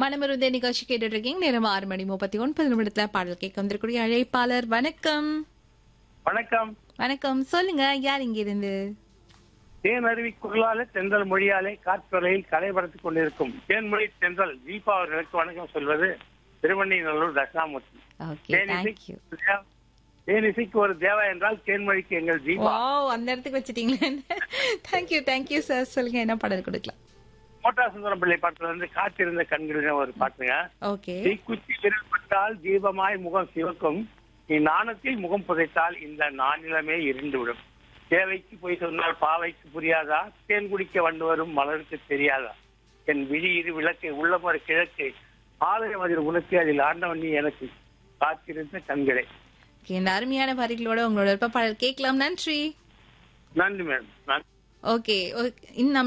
மனமருந்தே நிகழ்ச்சி கேட்டுட்டு இருக்கீங்க நேரம் ஆறு மணி முப்பத்தி ஒன்பது நிமிடத்துல பாடல் கேட்க வந்திருக்கூடிய அழைப்பாளர் வணக்கம் வணக்கம் வணக்கம் சொல்லுங்க யார் இங்க இருந்து தேன் அருவி குரலாலே தென்றல் மொழியாலே காற்றுறையில் கலைபடுத்திக் கொண்டிருக்கும் தேன்மொழி தென்றல் தீபா அவர்களுக்கு வணக்கம் சொல்வது திருவண்ணைநல்லூர் தட்சிணாமூர்த்தி ஓகே தேங்க்யூ தேனிசை- தேனிசைக்கு ஒரு தேவா என்றால் தேன்மொழிக்கு எங்கள் தீபா வாவ் அந்த இடத்துக்கு வச்சிட்டீங்களே தேங்க்யூ தேங்க்யூ சார் சொல்லுங்க என்ன பாடல் கொடுக்கலாம் மோட்டா சுந்தரம் பிள்ளை பாட்டுல இருந்து காத்திருந்த கண்களின் ஒரு பாட்டுங்க ஓகே தீக்குச்சி விரல்பட்டால் தீபமாய் முகம் சிவக்கும் நீ நாணத்தில் முகம் புதைத்தால் இந்த நானிலமே இருண்டு விடும் தேவைக்கு போய் சொன்னால் பாவைக்கு புரியாதா தேன் குடிக்க வந்து வரும் மலருக்கு தெரியாதா என் விழி இரு விளக்கு உள்ளம் ஒரு கிழக்கு ஆலயம் அதில் உனக்கு அதில் ஆண்டவன் நீ எனக்கு காத்திருந்த கண்களே ஓகே இந்த அருமையான வரிகளோட உங்களோட விருப்ப பாடல் கேட்கலாம் நன்றி நன்றி மேடம் நன்றி ஓகே இன்னும்